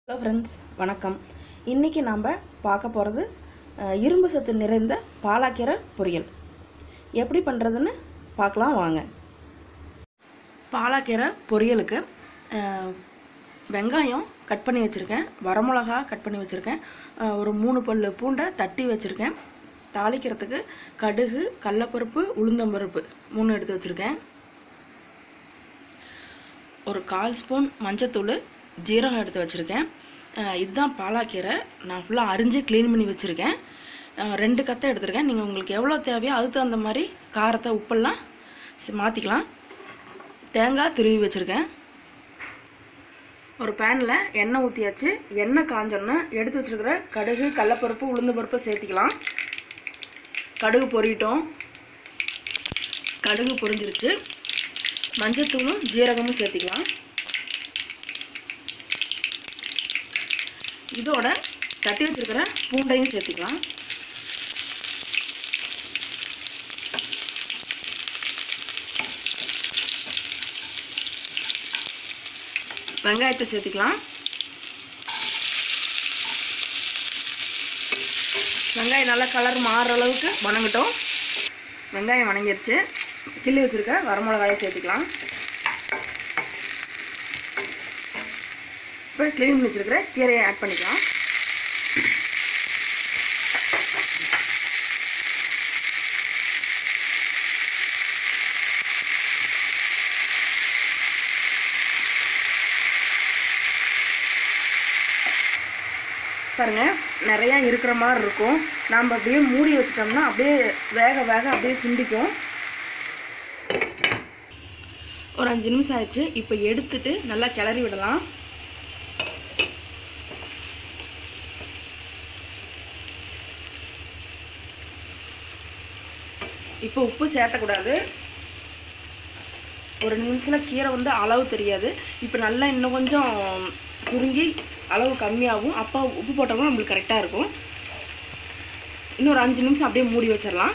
hello friends வணக்கம் இன்றைக்கி நாம் பார்க்க போகிறது இரும்பு சத்து நிறைந்த பாலாக்கீரை பொரியல் எப்படி பண்ணுறதுன்னு பார்க்கலாம் வாங்க பாலாக்கீரை பொரியலுக்கு அஹ், வெங்காயம் கட் பண்ணி வச்சுருக்கேன் வரமிளகா கட் பண்ணி வச்சுருக்கேன் அஹ், ஒரு மூணு பல் பூண்டை தட்டி வச்சுருக்கேன் தாளிக்கிறதுக்கு கடுகு கடலப்பருப்பு உளுந்தம்பருப்பு மூணு எடுத்து வச்சுருக்கேன் ஒரு கால் ஸ்பூன் மஞ்சத்தூள் ஜீரகம் எடுத்து வச்சுருக்கேன் அஹ் இதுதான் பாலாக்கீரை நான் ஃபுல்லாக அரிஞ்சு க்ளீன் பண்ணி வச்சுருக்கேன் அஹ் ரெண்டு கத்தை எடுத்திருக்கேன் நீங்கள் உங்களுக்கு எவ்வளோ தேவையோ அதுக்கு தகுந்த மாதிரி காரத்தை உப்பெல்லாம் சி- மாற்றிக்கலாம் தேங்காய் துருவி வச்சுருக்கேன் ஒரு பேனில் எண்ணெய் ஊற்றியாச்சு எண்ணெய் காஞ்சோன்னா எடுத்து வச்சுருக்கிற கடுகு கடலப்பருப்பு உளுந்து பருப்பு சேர்த்திக்கலாம் கடுகு பொரியட்டும் கடுகு பொரிஞ்சிருச்சு மஞ்சத்தூளும் ஜீரகமும் சேர்த்திக்கலாம் இதோட தட்டி வச்சிருக்கிற பூண்டையும் சேர்த்திக்கலாம் வெங்காயத்தை சேர்த்திக்கலாம் வெங்காயம் நல்லா கலர் மாறுற அளவுக்கு வணங்கட்டும் வெங்காயம் வணங்கிருச்சு கிள்ளி வச்சுருக்க வரமிளகாயை சேர்த்துக்கலாம் இப்போ க்ளீன் பண்ணி வச்சுருக்கிற கீரையை ஆட் பண்ணிக்கலாம் பாருங்க நிறையா இருக்கிற மாதிரி இருக்கும் நாம் அப்படியே மூடி வச்சிட்டோம்னா அப்படியே வேக வேக அப்படியே சுண்டிக்கும் ஒரு அஞ்சு நிமிஷம் ஆயிடுச்சு இப்போ எடுத்துட்டு நல்லா கிளறி விடலாம் இப்போ உப்பு சேர்த்தக்கூடாது ஒரு நிமிஷத்தில் கீரை வந்து அளவு தெரியாது இப்போ நல்லா இன்னும் கொஞ்சம் சுருங்கி அளவு கம்மியாகும் அப்போ உப்பு போட்டோம்னா நம்மளுக்கு கரெக்டாக இருக்கும் இன்னொரு அஞ்சு நிமிஷம் அப்படியே மூடி வச்சிடலாம்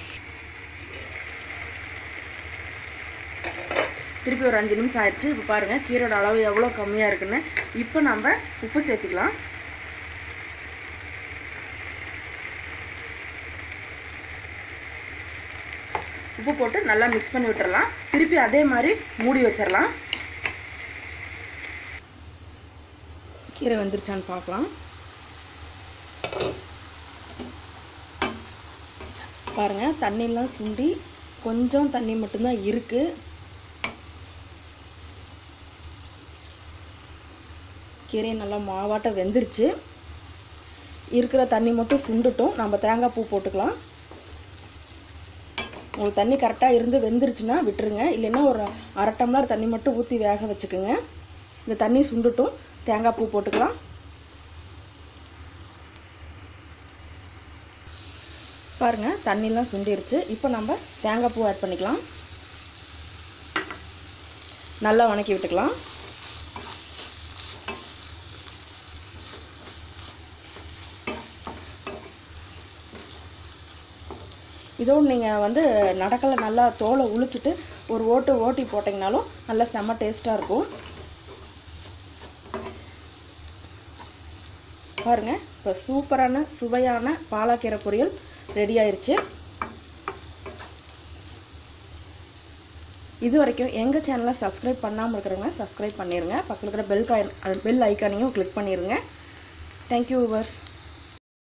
திருப்பி ஒரு அஞ்சு நிமிஷம் ஆயிடுச்சு இப்போ பாருங்கள் கீரோட அளவு எவ்வளோ கம்மியாக இருக்குன்னு இப்போ நம்ம உப்பு சேர்த்துக்கலாம் உப்பு போட்டு நல்லா மிக்ஸ் பண்ணி விட்டுறலாம் திருப்பி அதே மாதிரி மூடி வச்சிடலாம் கீரை வெந்துருச்சான்னு பார்க்கலாம் பாருங்கள் தண்ணியெலாம் சுண்டி கொஞ்சம் தண்ணி மட்டும்தான் இருக்குது கீரை நல்லா மாவாட்ட வெந்துருச்சு இருக்கிற தண்ணி மட்டும் சுண்டுட்டும் நம்ம தேங்காய் பூ போட்டுக்கலாம் உங்களுக்கு தண்ணி கரெக்டாக இருந்து வெந்துருச்சுன்னா விட்டுருங்க இல்லைன்னா ஒரு அரை டம்ளர் தண்ணி மட்டும் ஊற்றி வேக வச்சுக்கோங்க இந்த தண்ணி சுண்டுட்டும் தேங்காய் பூ போட்டுக்கலாம் பாருங்கள் தண்ணிலாம் சுண்டிருச்சு இப்போ நம்ம தேங்காய் பூ ஆட் பண்ணிக்கலாம் நல்லா வணக்கி விட்டுக்கலாம் இதோடு நீங்கள் வந்து நடக்கலை நல்லா தோலை உளிச்சிட்டு ஒரு ஓட்டு ஓட்டி போட்டிங்கனாலும் நல்லா செம்ம டேஸ்ட்டாக இருக்கும் பாருங்கள் இப்போ சூப்பரான சுவையான பாலாக்கீரை பொரியல் ரெடி ஆயிருச்சு இது வரைக்கும் எங்கள் சேனலை சப்ஸ்கிரைப் பண்ணாமல் இருக்கிறவங்க சப்ஸ்கிரைப் பண்ணிடுங்க பக்கத்தில் இருக்கிற பெல் காயின் பெல் ஐக்கானையும் கிளிக் பண்ணிடுங்க தேங்க்யூ விவர்ஸ்